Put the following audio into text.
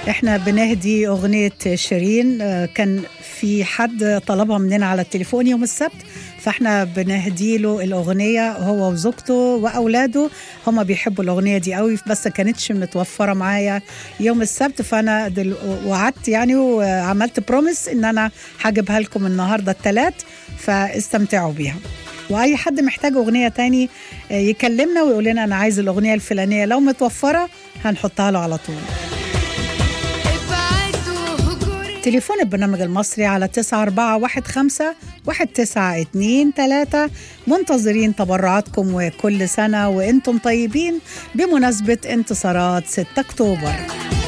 احنا بنهدي اغنيه شيرين آه، كان في حد طلبها مننا على التليفون يوم السبت فاحنا بنهدي له الاغنيه هو وزوجته واولاده هم بيحبوا الاغنيه دي قوي بس كانتش متوفره معايا يوم السبت فانا دل... وعدت يعني وعملت بروميس ان انا هجيبها لكم النهارده الثلاث فاستمتعوا بيها واي حد محتاج اغنيه تاني آه، يكلمنا ويقول لنا انا عايز الاغنيه الفلانيه لو متوفره هنحطها له على طول تليفون البرنامج المصري على 9415 1923 منتظرين تبرعاتكم وكل سنة وانتم طيبين بمناسبة انتصارات 6 أكتوبر